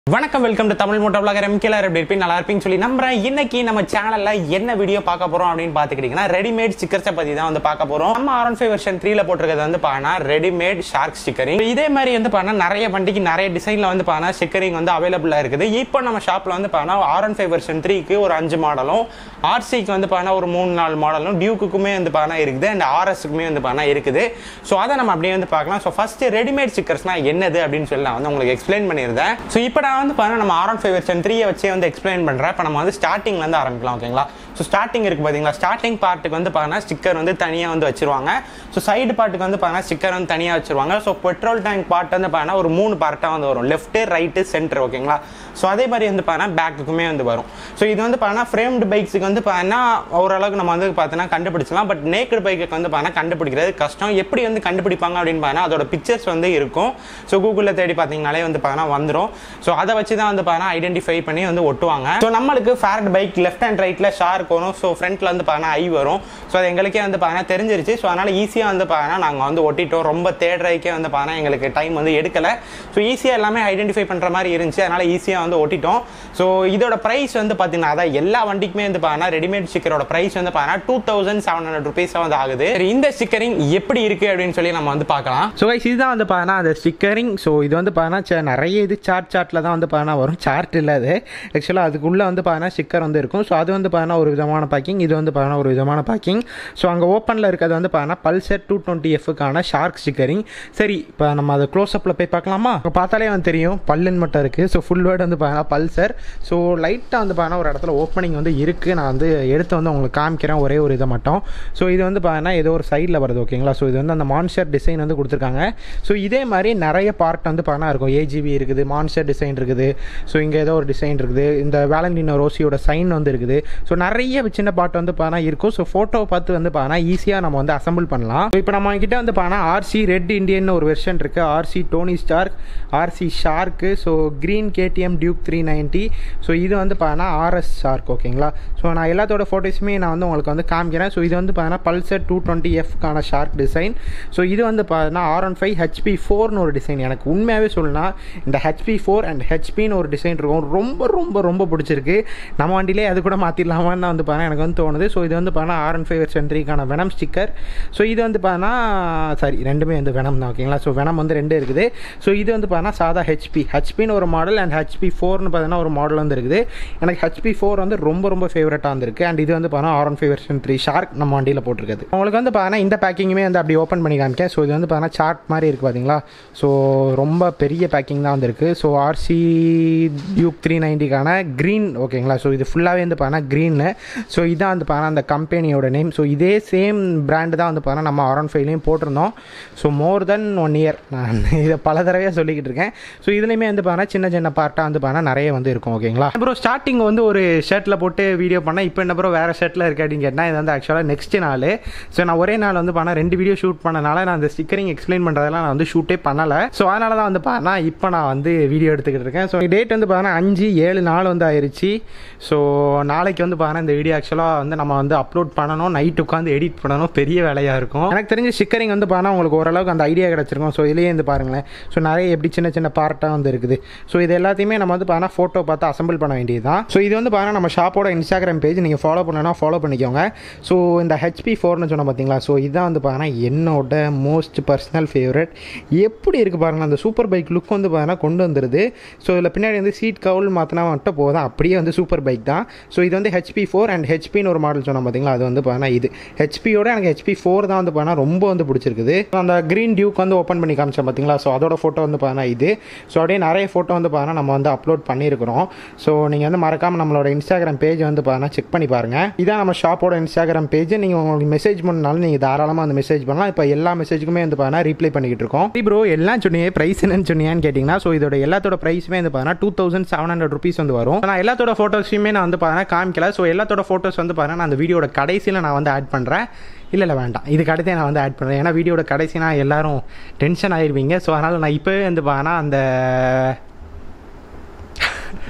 வணக்கம் welcome to Tamil moto blogger எம்கேலர் எப்படி இருப்பீங்க நல்லா இருப்பீங்கன்னு சொல்லி நம்புறேன் இன்னைக்கு நம்ம சேனல்ல என்ன வீடியோ பார்க்க போறோம் அப்படின்னு பாத்துக்கிட்டீங்கன்னா ரெடிமேட் ஸ்டிக்கர்ஸை பத்தி தான் வந்து பார்க்க போறோம் நம்ம ஆர் ஃபைவ் வெர்ஷன் த்ரீல போட்டிருக்கிறது வந்து பானா ரெடிமேட் ஷார்க் ஸ்டிக்கரிங் இதே மாதிரி வந்து பானா நிறைய வண்டிக்கு நிறைய டிசைன்ல வந்து பானா ஸ்டிக்கரிங் வந்து அவைலபிளா இருக்குது இப்போ நம்ம ஷாப்ல வந்து பானா ஆர் ஒன் ஃபைவ் வெர்ஷன் த்ரீக்கு ஒரு அஞ்சு மாடலும் ஆர்சிக்கு வந்து பானா ஒரு மூணு நாலு மாடலும் டியூக்குமே வந்து பானா இருக்குது அண்ட் ஆர்எஸ்க்குமே வந்து பானா இருக்குது ஸோ அதை நம்ம அப்படியே வந்து பார்க்கலாம் ஸோ ஃபர்ஸ்ட் ரெடிமேட் ஸ்டிக்கர்ஸ்னா என்னது அப்படின்னு சொல்லி நான் வந்து உங்களுக்கு எக்ஸ்பிளைன் பண்ணியிருந்தேன் ஸோ இப்போ நான் வந்து பாருங்க நம்ம ஆர் ஒன் ஃபைவ் வெர்ஷன் த்ரீயை வச்சே வந்து எக்ஸ்பிளைன் பண்ணுறேன் இப்போ நம்ம வந்து ஸ்டார்டிங்ல இருந்து ஆரம்பிக்கலாம் ஓகேங்களா ஸோ ஸ்டார்டிங் இருக்கு பார்த்தீங்களா ஸ்டார்டிங் பார்ட்டுக்கு வந்து பார்த்தீங்கன்னா ஸ்டிக்கர் வந்து தனியாக வந்து வச்சிருவாங்க ஸோ சைடு பார்ட்டுக்கு வந்து பார்த்தீங்கன்னா ஸ்டிக்கர் வந்து தனியாக வச்சிருவாங்க ஸோ பெட்ரோல் டேங்க் பார்ட் வந்து பார்த்தீங்கன்னா ஒரு மூணு பார்ட்டாக வந்து வரும் லெஃப்ட் ரைட்டு சென்டர் ஓகேங்களா ஸோ அதே மாதிரி வந்து பார்த்தீங்கன்னா பேக்குக்குமே வந்து வரும் ஸோ இது வந்து பார்த்தீங்கன்னா ஃப்ரேம்டு பைக்ஸுக்கு வந்து பார்த்தீங்கன்னா ஓரளவுக்கு நம்ம வந்து பார்த்தீங்கன்னா கண்டுபிடிச்சலாம் பட் நேக்கட் பைக்குக்கு வந்து பார்த்தீங்கன்னா கண்டுபிடிக்கிறது கஷ்டம் எப்படி வந்து கண்டுபிடிப்பாங்க அப்படின்னு பார்த்தீங்கன்னா அதோட பிக்சர்ஸ் வந்து இருக்கும் ஸோ கூகுளில் தேடி பார்த்தீங்கனாலே வந்து பார்த்தீங்கன்னா வந்துடும் ஸோ அதை வச்சு தான் வந்து பார்த்தீங்கன்னா ஐடென்டிஃபை பண்ணி வந்து ஒட்டுவாங்க ஸோ நம்மளுக்கு ஃபேரட் பைக் லெஃப்ட் ஹேண்ட் ரைட்டில் ஷார்க் வரும் ஸோ ஃப்ரண்ட்டில் வந்து பார்த்தீங்கன்னா ஐ வரும் ஸோ அது எங்களுக்கே வந்து பார்த்தீங்கன்னா தெரிஞ்சிருச்சு ஸோ அதனால் ஈஸியாக வந்து பார்த்தீங்கன்னா நாங்கள் வந்து ஒட்டிட்டோம் ரொம்ப தேடுறதுக்கே வந்து பார்த்தீங்கன்னா எங்களுக்கு டைம் வந்து எடுக்கலை ஸோ ஈஸியாக எல்லாமே ஐடென்டிஃபை பண்ணுற மாதிரி இருந்துச்சு அதனால் ஈஸியாக வந்து ஒட்டிட்டோம் ஸோ இதோட ப்ரைஸ் வந்து பார்த்தீங்கன்னா அதான் எல்லா வண்டிக்குமே வந்து பார்த்தீங்கன்னா ரெடிமேட் ஸ்டிக்கரோட ப்ரைஸ் வந்து பார்த்தீங்கன்னா டூ தௌசண்ட் செவன் ஹண்ட்ரட் ருபீஸாக வந்து ஆகுது சரி, இந்த ஸ்டிக்கரிங் எப்படி இருக்கு அப்படின்னு சொல்லி நம்ம வந்து பார்க்கலாம் ஸோ கைஸ் இதுதான் வந்து பார்த்தீங்கன்னா அந்த ஸ்டிக்கரிங் ஸோ இது வந்து பார்த்தீங்கன்னா நிறைய இது சார்ட் சார்ட்டில் தான் வந்து பார்த்தீங்கன்னா வரும் சார்ட் இல்லை அது ஆக்சுவலாக அதுக்குள்ளே வந்து பார்த்தீங்கன்னா ஸ்டிக்கர் வந்து இருக்கும் ஸோ அது வந்து பார்த்தீங்கன்னா ஒரு விதமான பேக்கிங் இது வந்து பார்த்தீங்கன்னா ஒரு விதமான பேக்கிங் ஸோ அங்கே ஓப்பனில் இருக்கிறது வந்து பார்த்தீங்கன்னா பல்சர் டூ டுவெண்ட்டி எஃப்க்கான ஷார்க் ஸ்டிக்கரிங் சரி இப்போ நம்ம அதை க்ளோஸ்அப்பில் போய் பார்க்கலாமா இப்போ பார்த்தாலே வந்து தெரியும் பல்லுன்னு மட்டும் இருக்குது ஸோ ஃபுல் வேர்டு வந்து பார்த்தீங்கன்னா பல்சர் ஸோ லைட்டாக வந்து பார்த்தீங்கன்னா ஒரு இடத்துல ஓப்பனிங் வந்து இருக்குது நான் வந்து எடுத்து வந்து உங்களுக்கு காமிக்கிறேன் ஒரே ஒரு இதை மட்டும் ஸோ இது வந்து பார்த்தீங்கன்னா ஏதோ ஒரு சைடில் வருது ஓகேங்களா ஸோ இது வந்து அந்த மான்ஸ்டர் டிசைன் வந்து கொடுத்துருக்காங்க ஸோ இதே மாதிரி நிறைய பார்ட் வந்து பார்த்தீங்கன்னா இருக்கும் ஏஜிபி இருக்குது மான்ஸ்டர் டிசைன் இருக்குது ஸோ இங்கே ஏதோ ஒரு டிசைன் இருக்குது இந்த வேலண்டினோ ரோசியோட சைன் வந்து இருக்குது ஸோ நிறைய சின்ன பார்ட் வந்து பார்த்தீங்கன்னா இருக்கும் ஸோ ஃபோட்டோ பார்த்து வந்து பார்த்தீங்கன்னா ஈஸியாக நம்ம வந்து அசம்பிள் பண்ணலாம் இப்போ நம்ம கிட்ட வந்து பார்த்தீங்கன்னா ஆர்சி ரெட் இண்டியன் ஒரு வெர்ஷன் இருக்குது RC Tony Stark RC shark so green KTM Duke three ninety so இது வந்து பார்த்தீங்கன்னா ஆர்எஸ் ஷார்க் ஓகேங்களா ஸோ நான் எல்லாத்தோட ஃபோட்டோஸுமே நான் வந்து உங்களுக்கு வந்து காமிக்கிறேன் ஸோ இது வந்து பார்த்தீங்கன்னா பல்சர் டூ டுவெண்ட்டி எஃப்க்கான ஷார்க் டிசைன் ஸோ இது வந்து பார்த்தீங்கன்னா ஆர் ஒன் ஃபைவ் ஹெச்பி ஃபோர்னு ஒரு டிசைன் எனக்கு உண்மையாகவே சொல்லலாம் இந்த ஹெச்பி ஃபோர் அண்ட் ஹெச்பின்னு ஒரு டிசைன் இருக்கும் ரொம்ப ரொம்ப ரொம்ப பிடிச்சிருக்கு நம்ம வண்டியிலே அது கூட மாற்றிடலாமான்னு தான் வந்து பார்த்தா எனக்கு வந்து தோணுது ஸோ இது வந்து பார்த்தா ஆர் ஒன் ஃபைவ் வெர்ஷன் த்ரீக்கான வெனம் ஸ்டிக்கர் ஸோ இது வந்து பார்த்தா சாரி ரெண்டுமே வந்து வெனம் தான் ஓகேங்களா ஸோ வெனம் வந்து ரெண்டு இருக்குது ஸோ இது வந்து பார்த்தா சாதா ஹெச்பி ஹெச்பின்னு ஒரு மாடல் அண்ட் ஹெச்பி ஃபோர்னு பார்த்தீங்கன்னா ஒரு மாடல் வந்து இருக்குது எனக்கு ஹெச்பி ஃபோர் வந்து ரொம்ப ரொம்ப ஃபேவரட்டாக இருந்திருக்கு அண்ட் இது வந்து பார்த்தா R one five version three shark நம்ம வண்டியில் போட்டிருக்குது உங்களுக்கு வந்து பார்த்தீங்கன்னா இந்த பேக்கிங்குமே வந்து அப்படி ஓப்பன் பண்ணி காமிக்கேன் ஸோ இது வந்து பார்த்தீங்கன்னா சார்ட் மாதிரி இருக்குது பார்த்தீங்களா ஸோ ரொம்ப பெரிய பேக்கிங் தான் வந்திருக்கு ஸோ ஆர்சி டியூக் த்ரீ நைன்ட்டிக்கான க்ரீன் ஓகேங்களா ஸோ இது ஃபுல்லாகவே வந்து பார்த்தீங்கன்னா க்ரீனு ஸோ இதான் வந்து பார்த்தீங்கன்னா அந்த கம்பெனியோட நேம் ஸோ இதே சேம் பிராண்டு தான் வந்து பார்த்தீங்கன்னா நம்ம ஆர் ஒன் ஃபைவ்லையும் போட்டிருந்தோம் so more than one year நான் இதை பல தடவையாக சொல்லிக்கிட்டு இருக்கேன் ஸோ இதுலேயுமே வந்து பார்த்தீங்கன்னா சின்ன சின்ன பார்ட்டாக வந்து பார்த்தீங்கன்னா நிறைய வந்து இருக்கும் ஓகேங்களா அப்புறம் ஸ்டார்டிங் வந்து ஒரு ஷர்ட்டில் போட்டு வீடியோ பண்ணேன் இப்போ என்ன ப்ரோ வேறு ஷர்ட்டில் இருக்கு அப்படின்னு கேட்டால் இது வந்து ஆக்சுவலாக நெக்ஸ்ட் நாள் ஸோ நான் ஒரே நாள் வந்து பண்ண ரெண்டு வீடியோ ஷூட் பண்ணனால நான் அந்த ஸ்டிக்கரிங் எக்ஸ்பிளைன் பண்ணுறதெல்லாம் நான் வந்து ஷூட்டே பண்ணலை ஸோ அதனால தான் வந்து பார்த்தா இப்போ நான் வந்து வீடியோ எடுத்துக்கிட்டு இருக்கேன் ஸோ டேட் வந்து பார்த்தீங்கன்னா அஞ்சு ஏழு நாள் வந்து ஆயிருச்சு ஸோ நாளைக்கு வந்து பார்த்தீங்கன்னா இந்த வீடியோ ஆக்சுவலாக வந்து நம்ம வந்து அப்லோட் பண்ணணும் நைட் உட்காந்து எடிட் பண்ணணும் பெரிய வேலையாக இருக்கும் எனக்கு தெரிஞ்ச ஸ்டிக்கரிங் வந்து பார்த்தா உங்களுக்கு ஓரளவுக்கு அந்த ஐடியா கிடச்சிருக்கும் ஸோ இதுலேயே வந்து பாருங்களேன் ஸோ நிறைய எப்படி சின்ன சின்ன பார்ட்டாக வந்து இருக்குது ஸோ இது எல்லாத்தையுமே நம்ம வந்து பார்த்தா ஃபோட்டோ பார்த்து அசம்பிள் பண்ண வேண்டியது தான் ஸோ இது வந்து பார்த்தா நம்ம ஷாப்போட இன்ஸ்டாகிராம் பேஜ் நீங்கள் ஃபாலோ பண்ணனா ஃபாலோ பண்ணிக்கோங்க ஸோ இந்த ஹெச்பி ஃபோர்னு சொன்ன பார்த்தீங்களா ஸோ இதான் வந்து பார்த்தா என்னோட மோஸ்ட் பர்சனல் ஃபேவரட் எப்படி இருக்குது பாருங்கள் அந்த சூப்பர் பைக் லுக் வந்து பார்த்தீங்கன்னா கொண்டு வந்துருது ஸோ இதில் பின்னாடி வந்து சீட் கவுல் மாற்றினா மட்டும் போதும் அப்படியே வந்து சூப்பர் பைக் தான் ஸோ இது வந்து ஹெச்பி ஃபோர் அண்ட் ஹெச்பின்னு ஒரு மாடல் சொன்னோம் பார்த்தீங்களா அது வந்து பார்த்தீங்கன்னா இது ஹெச்பியோட எனக்கு ஹெச்பி ஃபோர் தான் வந்து பார்த்தீங்கன்னா ரொம்ப வந்து பிடிச்சிருக்குது அந்த க்ரீன் டியூக் வந்து ஓப்பன் பண்ணி காமிச்சேன் பார்த்தீங்களா ஸோ அதோட ஃபோட்டோ வந்து பார்த்தீங்கன்னா இது ஸோ அப்படியே நிறைய ஃபோட்டோ வந்து பார்த்தீங்கன்னா நம்ம வந்து அப்லோட் பண்ணியிருக்கிறோம் ஸோ நீங்கள் வந்து மறக்காமல் நம்மளோட இன்ஸ்டாகிராம் பேஜ் வந்து பார்த்தீங்கன்னா செக் பண்ணி பாருங்கள் இதான் நம்ம ஷாப்போட இன்ஸ்டாகிராம் பேஜ் நீங்கள் உங்களுக்கு மெசேஜ் பண்ணாலும் நீங்கள் தாராளமாக அந்த மெசேஜ் பண்ணலாம் இப்போ எல்லா மெசேஜுக்குமே வந்து பார்த்தீங்கன்னா ரீப்ளை பண்ணிக்கிட்டு இருக்கோம் ப்ரோ எல்லாம் சொன்னியே ப்ரைஸ் என்னன்னு சொன்னியான்னு கேட்டிங்கன்னா ஸோ இதோட எல்லாத்தோட ப்ரைஸுமே வந்து பார்த்தீங்கன்னா two thousand seven hundred rupees வந்து வரும் நான் எல்லாத்தோட ஃபோட்டோஸையுமே நான் வந்து பார்த்தீங்கன்னா காமிக்கல ஸோ எல்லாத்தோட ஃபோட்டோஸ் வந்து பார்த்தீங்கன்னா நான் அந்த வீடியோட கடைசியில் நான் வந்து ஆட் பண்ணுறேன் இல்லை இல்லை வேண்டாம் இதுக்கு அடுத்தே நான் வந்து ஆட் பண்ணுறேன் ஏன்னா வீடியோட கடைசினா எல்லாரும் டென்ஷன் ஆயிருவீங்க ஸோ அதனால் நான் இப்போவே வந்து பார்த்தீங்கன்னா அந்த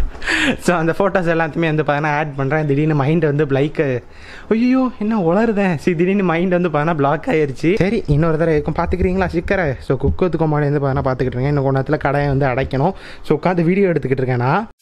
ஸோ அந்த ஃபோட்டோஸ் எல்லாத்தையுமே வந்து பார்த்தீங்கன்னா ஆட் பண்ணுறேன் திடீர்னு மைண்ட் வந்து பிளைக்கு ஐயோ என்ன உளருதேன் சரி திடீர்னு மைண்ட் வந்து பார்த்தீங்கன்னா பிளாக் ஆயிருச்சு சரி இன்னொரு தடவை இருக்கும் பார்த்துக்கிறீங்களா சிக்கரை ஸோ குக்கு மாடி வந்து பார்த்தீங்கன்னா பார்த்துக்கிட்டு இருக்கேன் இன்னும் கொஞ்ச நேரத்தில் கடையை வந்து அடைக்கணும் ஸோ உட்காந்து வீடியோ எடுத்துக்கிட்டு இருக்கேன் நான்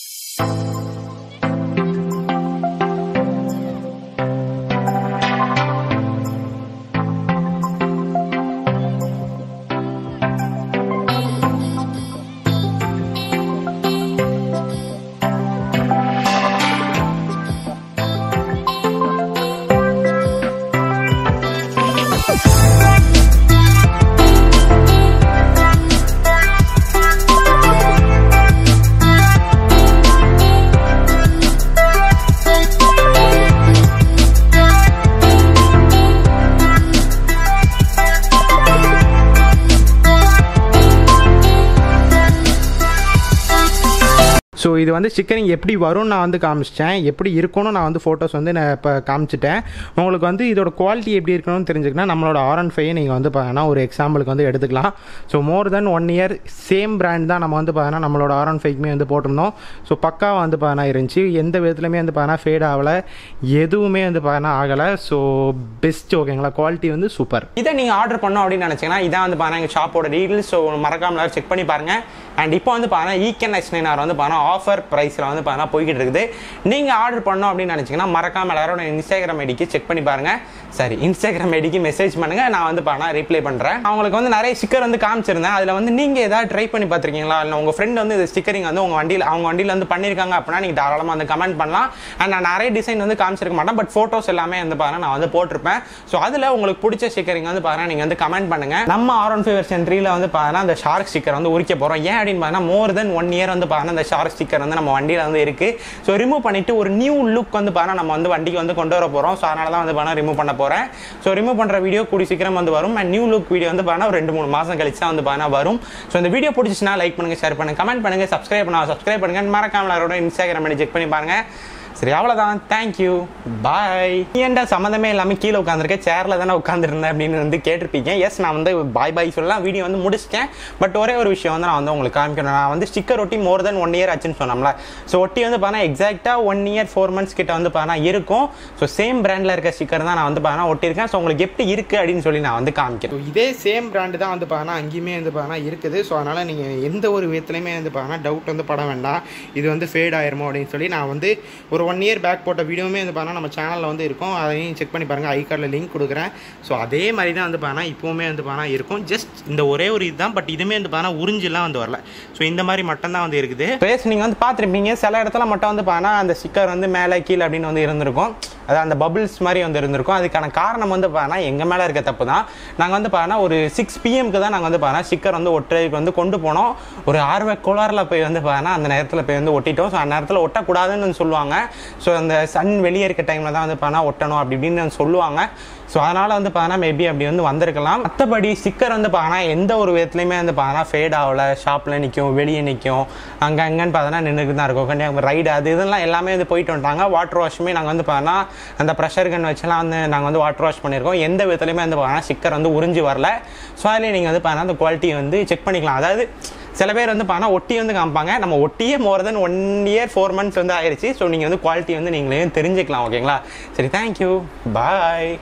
ஸோ இது வந்து ஸ்டிக்கரிங் எப்படி வரும்னு நான் வந்து காமிச்சிட்டேன் எப்படி இருக்கும்னு நான் வந்து ஃபோட்டோஸ் வந்து நான் இப்போ காமிச்சிட்டேன் உங்களுக்கு வந்து இதோட குவாலிட்டி எப்படி இருக்கணும்னு தெரிஞ்சுக்கணும் நம்மளோட ஆர் அண்ட் ஃபைவ் நீங்கள் வந்து பார்த்தீங்கன்னா ஒரு எக்ஸாம்பிளுக்கு வந்து எடுத்துக்கலாம் so more than one year same brand தான் நம்ம வந்து பார்த்தீங்கன்னா நம்மளோட ஆர் அண்ட் ஃபைவ்க்குமே வந்து போட்டிருந்தோம் ஸோ பக்காவாக வந்து பார்த்தீங்கன்னா இருந்துச்சு எந்த விதத்துலையுமே வந்து பார்த்தீங்கன்னா ஃபேட் ஆகலை எதுவுமே வந்து பார்த்தீங்கன்னா ஆகலை ஸோ பெஸ்ட் ஓகேங்களா குவாலிட்டி வந்து சூப்பர் இதை நீங்கள் ஆர்டர் பண்ணோம் அப்படின்னு நினச்சிங்கன்னா இதான் வந்து பாருங்க எங்கள் ஷாப்போட டீட்டெயில்ஸ் ஸோ மறக்காம எல்லாரும் செக் பண்ணி பாருங்க அண்ட் இப்போ வந்து பாருங்க ஈகன் எக்ஸ் நைன் வந்து பாருங்க ஆஃபர் ப்ரைஸில் வந்து பாருங்க போய்கிட்டு இருக்குது நீங்கள் ஆர்டர் பண்ணோம் அப்படின்னு நினச்சிங்கன்னா மறக்காம எல்லாரோட இன்ஸ்டாகிராம் ஐடிக்கு செக் பண்ணி பாருங்க சரி இன்ஸ்டாகிராம் ஐடிக்கு மெசேஜ் பண்ணுங்க நான் வந்து பாருங்க ரிப்ளை பண்ணுறேன் அவங்களுக்கு வந்து நிறைய ஸ்டிக்கர் வந்து காமிச்சிருந்தேன் அதில் வந்து நீங்கள் ஏதாவது ட்ரை பண்ணி பார்த்துருக்கீங்களா இல்லை உங்கள் ஃப்ரெண்ட் வந்து இந்த ஸ்டிக்கரிங் வந்து உங்கள் வண்டியில் அவங்க வண்டியில் வந்து பண்ணியிருக்காங்க அப்படின்னா நீங்கள் தாராளமாக வந்து கமெண்ட் பண்ணலாம் அண்ட் நான் நிறைய டிசைன் வந்து காமிச்சிருக்க மாட்டேன் பட் ஃபோட்டோஸ் எல்லாமே வந்து பாருங்க நான் வந்து போட்டிருப்பேன் ஸோ அதில் உங்களுக்கு பிடிச்ச ஸ்டிக்கரிங் வந்து பாருங்க நீங்கள் வந்து கமெண்ட் பண்ணுங்க நம்ம ஆர் ஒன் ஃபைவ் சென்ட்ரியில் வந்து பாருங்க அந்த ஷார்க் ஸ்டிக்கர் வந்து உரிக்க போகிறோம் ஏன் அப்படின்னு பார்த்தீங்கன்னா மோர் தென் ஒன் இயர் வந்து பாருங்க அந்த ஷார்க் ஸ்டிக்கர் வந்து நம்ம வண்டியில் வந்து இருக்கு ஸோ ரிமூவ் பண்ணிட்டு ஒரு நியூ லுக் வந்து பாருங்க நம்ம வந்து வண்டிக்கு வந்து கொண்டு வர போகிறோம் ஸோ அதனால தான் வந்து பாருங்க ரிமூவ் பண்ண போகிறேன் ஸோ ரிமூவ் பண்ணுற வீடியோ கூடி சீக்கிரம் வந்து வரும் அண்ட் நியூ லுக் வீடியோ வந்து பாருங்க ஒரு ரெண்டு மூணு மாதம் கழிச்சு தான் வந்து பாருங்க வரும் ஸோ இந்த வீடியோ பிடிச்சிச்சுன்னா லைக் பண்ணுங்க ஷேர் பண்ணுங்க கமெண்ட் பண்ணுங்க சப்ஸ்கிரைப் பண்ணா சப்ஸ்கிரைப் பண்ணுங்க மறக்காம எல்லாரோட இன்ஸ்டாகிராம் பண்ணி செக் பண்ணி பாருங்க சரி அவ்வளோதான் தேங்க்யூ பாய் ஏன்டா சம்மந்தமே இல்லாமல் கீழே உட்காந்துருக்கேன் சேரில் தானே உட்காந்துருந்தேன் அப்படின்னு வந்து கேட்டிருப்பீங்க எஸ் நான் வந்து பாய் பாய் சொல்லலாம் வீடியோ வந்து முடிச்சிட்டேன் பட் ஒரே ஒரு விஷயம் வந்து நான் வந்து உங்களுக்கு காமிக்கணும் நான் வந்து ஸ்டிக்கர் ஒட்டி மோர் தென் ஒன் இயர் ஆச்சுன்னு சொன்னோம்ல ஸோ ஒட்டி வந்து பார்த்தா எக்ஸாக்டாக ஒன் இயர் ஃபோர் மந்த்ஸ் கிட்ட வந்து பார்த்தா இருக்கும் ஸோ சேம் பிராண்டில் இருக்க ஸ்டிக்கர் தான் நான் வந்து பார்த்தா ஒட்டியிருக்கேன் ஸோ உங்களுக்கு எப்படி இருக்குது அப்படின்னு சொல்லி நான் வந்து காமிக்கிறேன் ஸோ இதே சேம் பிராண்டு தான் வந்து பார்த்தீங்கன்னா அங்கேயுமே வந்து பார்த்தீங்கன்னா இருக்குது ஸோ அதனால் நீங்கள் எந்த ஒரு விதத்துலையுமே வந்து பார்த்தீங்கன்னா டவுட் வந்து பட வேண்டாம் இது வந்து ஃபேட் ஆயிருமோ அப்படின்னு சொல்லி நான் வந்து ஒரு ஒன் இயர் பேக் போட்ட வீடியோவுமே வந்து பார்த்தீங்கன்னா நம்ம சேனலில் வந்து இருக்கும் அதையும் செக் பண்ணி பாருங்கள் ஐ கார்டில் லிங்க் கொடுக்குறேன் ஸோ அதே மாதிரி தான் வந்து பார்த்தீங்கன்னா இப்போவுமே வந்து பார்த்தீங்கன்னா இருக்கும் ஜஸ்ட் இந்த ஒரே ஒரு இதுதான் பட் இதுவுமே வந்து பார்த்தீங்கன்னா உறிஞ்சிலாம் வந்து வரல ஸோ இந்த மாதிரி மட்டும்தான் வந்து இருக்குது பேஸ் நீங்கள் வந்து பார்த்துருப்பீங்க சில இடத்துல மட்டும் வந்து பார்த்தா அந்த ஸ்டிக்கர் வந்து மேலே கீழே அப்படின்னு வந்து இருந்திருக்கும் அது அந்த பபிள்ஸ் மாதிரி வந்து இருந்திருக்கும் அதுக்கான காரணம் வந்து பார்த்தா எங்கள் மேலே இருக்க தப்பு தான் நாங்கள் வந்து பார்த்தா ஒரு சிக்ஸ் பிஎம்க்கு தான் நாங்கள் வந்து பார்த்தா ஸ்டிக்கர் வந்து ஒட்டுறதுக்கு வந்து கொண்டு போனோம் ஒரு ஆர்வ கோளாறில் போய் வந்து பார்த்தா அந்த நேரத்தில் போய் வந்து ஒட்டிட்டோம் ஸோ அந்த நேரத்தில் ஒட்டக்கூடாதுன்னு வந்து சொல்லுவாங்க ஸோ அந்த சன் வெளியே இருக்க டைமில் தான் வந்து பார்த்தா ஒட்டணும் அப்படி இப்படின்னு வந்து சொல்லுவாங்க ஸோ அதனால் வந்து பார்த்தா மேபி அப்படி வந்து வந்திருக்கலாம் மற்றபடி ஸ்டிக்கர் வந்து பார்த்தா எந்த ஒரு விதத்துலையுமே வந்து பார்த்தா ஃபேட் ஆகல ஷாப்பில் நிற்கும் வெளியே நிற்கும் அங்கே அங்கேன்னு பார்த்தோன்னா நின்றுக்கு தான் இருக்கும் கன்னியாகுமரி ரைடு அது இதெல்லாம் எல்லாமே வந்து போயிட்டு வந்துட்டாங்க வாட்டர் வாஷுமே நாங்கள் வந்து பார்த்தா அந்த ப்ரெஷர் கன் வச்சுலாம் வந்து நாங்கள் வந்து வாட்டர் வாஷ் பண்ணியிருக்கோம் எந்த விதத்துலையுமே வந்து பார்த்தா ஸ்டிக்கர் வந்து உறிஞ்சி வரல ஸோ அதிலே நீங்கள் வந்து பார்த்தா அந்த குவாலிட்டி வந்து செக் பண்ணிக்கலாம் அதாவது சில பேர் வந்து பார்த்தா ஒட்டி வந்து காமிப்பாங்க நம்ம ஒட்டியே more than one year four months வந்து ஆயிடுச்சு ஸோ நீங்கள் வந்து குவாலிட்டி வந்து நீங்களே தெரிஞ்சுக்கலாம் ஓகேங்களா சரி தேங்க்யூ பாய்